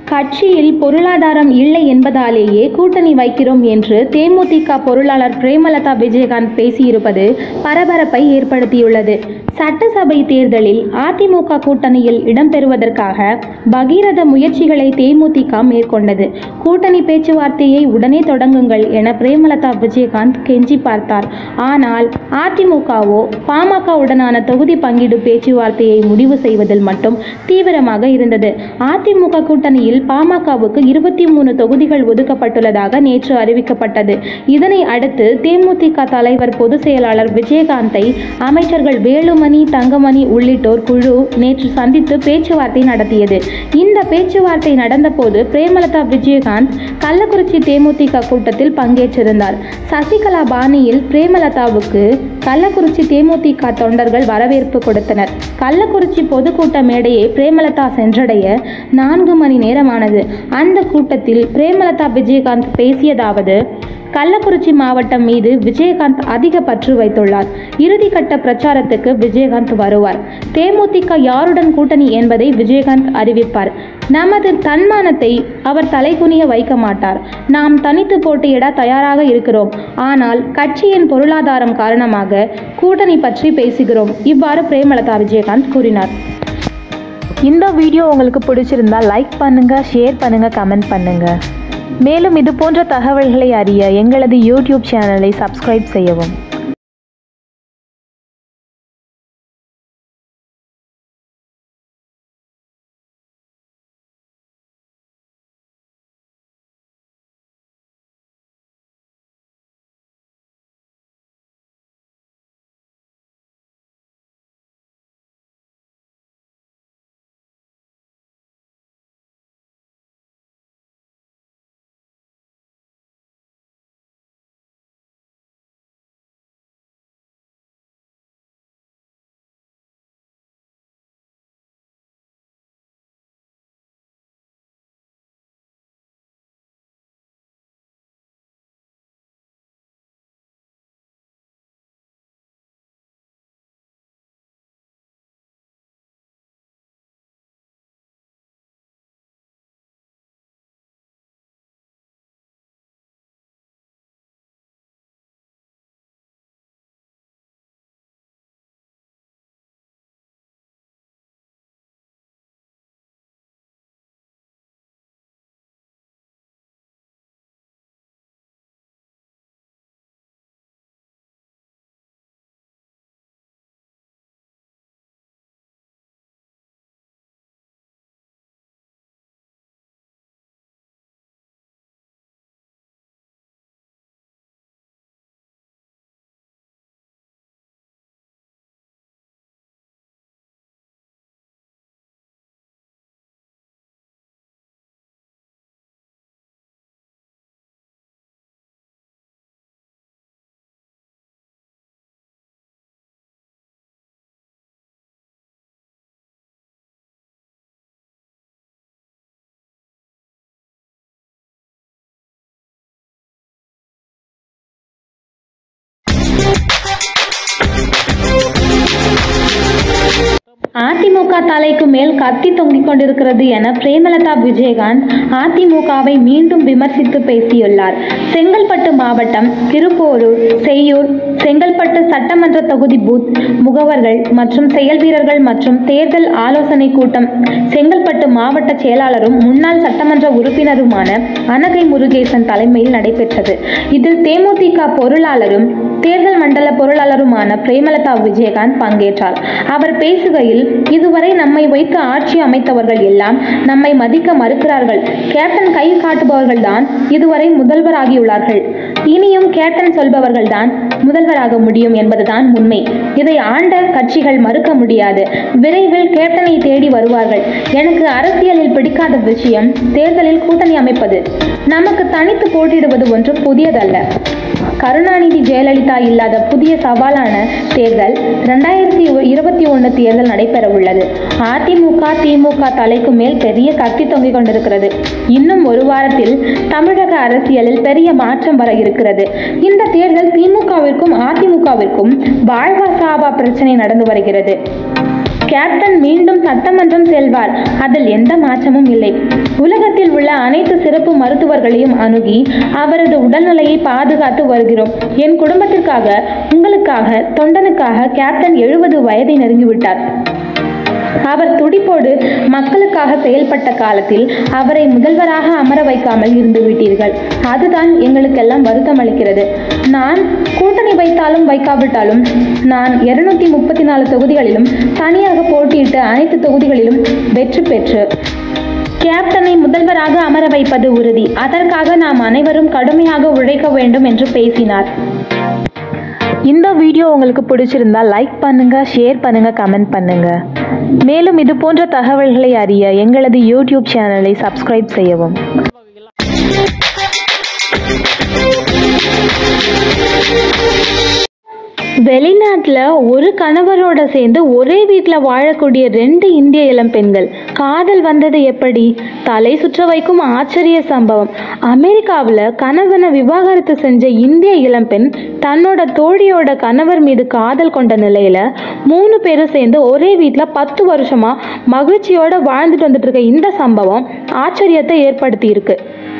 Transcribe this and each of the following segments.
கட்சியில் பொருளாதாரம் இல்லை என்பதாலேயே கூட்டணி வைக்கிறோம் என்று தேமுதிக பொருளாளர் பிரேமலதா விஜயகாந்த் பேசியிருப்பது பரபரப்பை ஏற்படுத்தியுள்ளது சட்டசபை தேர்தலில் அதிமுக கூட்டணியில் இடம்பெறுவதற்காக பகீரத முயற்சிகளை தேமுதிக மேற்கொண்டது கூட்டணி பேச்சுவார்த்தையை உடனே தொடங்குங்கள் என பிரேமலதா விஜயகாந்த் கெஞ்சி பார்த்தார் ஆனால் அதிமுகவோ பாமகவுடனான தொகுதி பங்கீடு பேச்சுவார்த்தையை முடிவு செய்வதில் மட்டும் தீவிரமாக இருந்தது அதிமுக கூட்டணியில் பாமகவுக்கு இருபத்தி மூணு தொகுதிகள் ஒதுக்கப்பட்டுள்ளதாக நேற்று அறிவிக்கப்பட்டது இதனை அடுத்து தேமுதிக தலைவர் பொதுச் செயலாளர் விஜயகாந்தை அமைச்சர்கள் வேலுமணி தங்கமணி உள்ளிட்டோர் குழு நேற்று சந்தித்து பேச்சுவார்த்தை நடத்தியது இந்த பேச்சுவார்த்தை நடந்தபோது பிரேமலதா விஜயகாந்த் கள்ளக்குறிச்சி தேமுதிக கூட்டத்தில் பங்கேற்றிருந்தார் சசிகலா பாணியில் பிரேமலதாவுக்கு கள்ளக்குறிச்சி தேமுதிக தொண்டர்கள் வரவேற்பு கொடுத்தனர் கள்ளக்குறிச்சி பொதுக்கூட்ட மேடையை பிரேமலதா சென்றடைய நான்கு மணி நேரமானது அந்த கூட்டத்தில் பிரேமலதா விஜயகாந்த் பேசியதாவது கள்ளக்குறிச்சி மாவட்டம் மீது விஜயகாந்த் அதிக பற்று வைத்துள்ளார் இறுதிக்கட்ட பிரச்சாரத்துக்கு விஜயகாந்த் வருவார் தேமுதிக யாருடன் கூட்டணி என்பதை விஜயகாந்த் அறிவிப்பார் நமது தன்மானத்தை அவர் தலைகுனிய வைக்க மாட்டார் நாம் தனித்து போட்டியிட தயாராக இருக்கிறோம் ஆனால் கட்சியின் பொருளாதாரம் காரணமாக கூட்டணி பற்றி பேசுகிறோம் இவ்வாறு பிரேமலதா விஜயகாந்த் கூறினார் இந்த வீடியோ உங்களுக்கு பிடிச்சிருந்தா லைக் பண்ணுங்க ஷேர் பண்ணுங்க கமெண்ட் பண்ணுங்க மேலும் இது போன்ற தகவல்களை அறிய எங்களது யூடியூப் சேனலை சப்ஸ்கிரைப் செய்யவும் அதிமுக தலைக்கு மேல் கத்தி தொங்கிக் கொண்டிருக்கிறது என பிரேமலதா விஜயகாந்த் அதிமுகவை மீண்டும் விமர்சித்து பேசியுள்ளார் செங்கல்பட்டு மாவட்டம் திருப்போரூர் செய்யூர் செங்கல்பட்டு சட்டமன்ற தொகுதி பூத் முகவர்கள் மற்றும் செயல் வீரர்கள் மற்றும் தேர்தல் ஆலோசனை கூட்டம் செங்கல்பட்டு மாவட்ட செயலாளரும் முன்னாள் சட்டமன்ற உறுப்பினருமான அனகை முருகேசன் தலைமையில் நடைபெற்றது இதில் தேமுதிக பொருளாளரும் தேர்தல் மண்டல பொருளாளருமான பிரேமலதா விஜயகாந்த் பங்கேற்றார் அவர் பேசுகையில் இதுவரை நம்மை வைத்து ஆட்சி அமைத்தவர்கள் எல்லாம் நம்மை மதிக்க மறுக்கிறார்கள் கேப்டன் கை காட்டுபவர்கள்தான் இதுவரை முதல்வராகியுள்ளார்கள் இனியும் கேப்டன் சொல்பவர்கள்தான் முதல்வராக முடியும் என்பதுதான் உண்மை இதை ஆண்ட கட்சிகள் மறுக்க முடியாது விரைவில் கேப்டனை தேடி வருவார்கள் எனக்கு அரசியலில் பிடிக்காத விஷயம் தேர்தலில் கூட்டணி அமைப்பது நமக்கு தனித்து போட்டியிடுவது ஒன்றும் புதியதல்ல கருணாநிதி ஜெயலலிதா இல்லாத புதிய சவாலான தேர்தல் ரெண்டாயிரத்தி இருபத்தி ஒன்று தேர்தல் நடைபெற உள்ளது அதிமுக திமுக தலைக்கு மேல் பெரிய கத்தி தொங்கிக் கொண்டிருக்கிறது இன்னும் ஒரு வாரத்தில் தமிழக அரசியலில் பெரிய மாற்றம் வர இருக்கிறது இந்த தேர்தல் திமுகவிற்கும் அதிமுகவிற்கும் வாழ்வா சாவா பிரச்சனை நடந்து வருகிறது கேப்டன் மீண்டும் சட்டமன்றம் செல்வார் அதில் எந்த மாற்றமும் இல்லை உலகத்தில் உள்ள அனைத்து சிறப்பு மருத்துவர்களையும் அணுகி அவரது உடல்நிலையை பாதுகாத்து வருகிறோம் என் குடும்பத்திற்காக உங்களுக்காக தொண்டனுக்காக கேப்டன் எழுபது வயதை நெருங்கிவிட்டார் அவர் துடிப்போடு மக்களுக்காக செயல்பட்ட காலத்தில் அவரை முதல்வராக அமர வைக்காமல் இருந்து விட்டீர்கள் அதுதான் எங்களுக்கெல்லாம் வருத்தம் அளிக்கிறது நான் கூட்டணி வைத்தாலும் வைக்காவிட்டாலும் நான் இருநூத்தி முப்பத்தி நாலு தொகுதிகளிலும் தனியாக போட்டியிட்டு அனைத்து தொகுதிகளிலும் வெற்றி பெற்று கேப்டனை முதல்வராக அமர வைப்பது உறுதி அதற்காக நாம் அனைவரும் கடுமையாக உழைக்க வேண்டும் என்று பேசினார் இந்த வீடியோ உங்களுக்கு பிடிச்சிருந்தா லைக் பண்ணுங்க ஷேர் பண்ணுங்க கமெண்ட் பண்ணுங்க மேலும் இது போன்ற தகவல்களை அறிய எங்களது யூடியூப் சேனலை சப்ஸ்கிரைப் செய்யவும் வெளிநாட்டில் ஒரு கணவரோட சேர்ந்து ஒரே வீட்டில் வாழக்கூடிய ரெண்டு இந்திய இளம்பெண்கள் காதல் வந்தது எப்படி தலை சுற்ற வைக்கும் ஆச்சரிய சம்பவம் அமெரிக்காவில் கணவனை விவாகரத்து செஞ்ச இந்திய இளம்பெண் தன்னோட தோழியோட கணவர் மீது காதல் கொண்ட நிலையில மூணு பேரும் சேர்ந்து ஒரே வீட்டில் பத்து வருஷமா மகிழ்ச்சியோட வாழ்ந்துட்டு வந்துட்டு இருக்க இந்த சம்பவம் ஆச்சரியத்தை ஏற்படுத்தி இருக்கு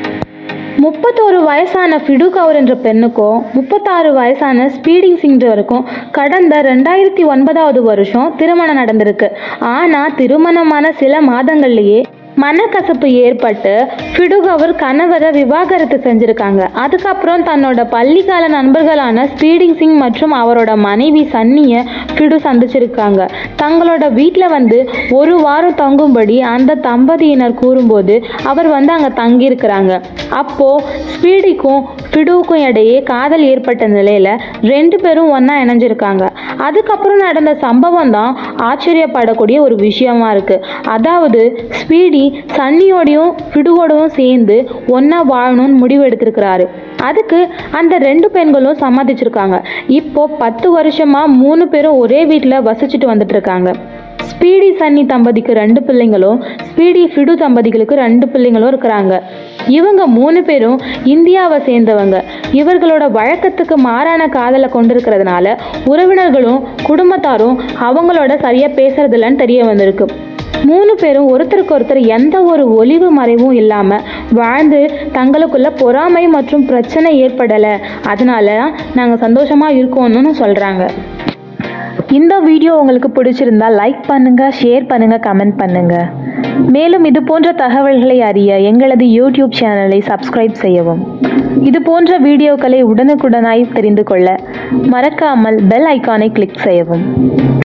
முப்பத்தோரு வயசான ஃபிடு கவுர் என்ற பெண்ணுக்கும் முப்பத்தாறு வயசான ஸ்பீடிங் சிங்ன்றவருக்கும் கடந்த ரெண்டாயிரத்தி ஒன்பதாவது வருஷம் திருமணம் நடந்திருக்கு ஆனால் திருமணமான சில மாதங்கள்லேயே மனக்கசப்பு ஏற்பட்டு ஃபிடுகவர் கணவரை விவாகரத்து செஞ்சுருக்காங்க அதுக்கப்புறம் தன்னோட பள்ளிக்கால நண்பர்களான ஸ்பீடிங் சிங் மற்றும் அவரோட மனைவி சன்னியை ஃபிடு சந்திச்சிருக்காங்க தங்களோட வீட்டில் வந்து ஒரு வாரம் தங்கும்படி அந்த தம்பதியினர் கூறும்போது அவர் வந்து அங்கே தங்கியிருக்கிறாங்க அப்போது ஸ்பீடிக்கும் ஃபிடுவுக்கும் இடையே காதல் ஏற்பட்ட நிலையில் ரெண்டு பேரும் ஒன்றா இணைஞ்சிருக்காங்க அதுக்கப்புறம் நடந்த சம்பவம் தான் ஆச்சரியப்படக்கூடிய ஒரு விஷயமா இருக்குது அதாவது ஸ்பீடி சன்னியோடையும் ஃபிடுவோடையும் சேர்ந்து ஒன்றா வாழணும்னு முடிவு எடுத்திருக்கிறாரு அதுக்கு அந்த ரெண்டு பெண்களும் சம்மதிச்சிருக்காங்க இப்போ பத்து வருஷமா மூணு பேரும் ஒரே வீட்டில் வசிச்சுட்டு வந்துட்டு இருக்காங்க ஸ்பீடி சன்னி தம்பதிக்கு ரெண்டு பிள்ளைங்களும் ஸ்பீடி ஃபிடு தம்பதிகளுக்கு ரெண்டு பிள்ளைங்களும் இருக்கிறாங்க இவங்க மூணு பேரும் இந்தியாவை சேர்ந்தவங்க இவர்களோட வழக்கத்துக்கு மாறான காதலை கொண்டிருக்கிறதுனால உறவினர்களும் குடும்பத்தாரும் அவங்களோட சரியாக பேசுறதில்லன்னு தெரிய வந்திருக்கு மூணு பேரும் ஒருத்தருக்கு ஒருத்தர் எந்த ஒரு ஒளிவு மறைவும் இல்லாமல் வாழ்ந்து தங்களுக்குள்ள பொறாமை மற்றும் பிரச்சனை ஏற்படலை அதனால நாங்கள் சந்தோஷமாக இருக்கோம்னு சொல்கிறாங்க இந்த வீடியோ உங்களுக்கு பிடிச்சிருந்தா லைக் பண்ணுங்க ஷேர் பண்ணுங்க கமெண்ட் பண்ணுங்க மேலும் இது போன்ற தகவல்களை அறிய எங்களது யூடியூப் சேனலை சப்ஸ்கிரைப் செய்யவும் இது போன்ற வீடியோக்களை உடனுக்குடனாய் தெரிந்து கொள்ள மறக்காமல் பெல் ஐகானை கிளிக் செய்யவும்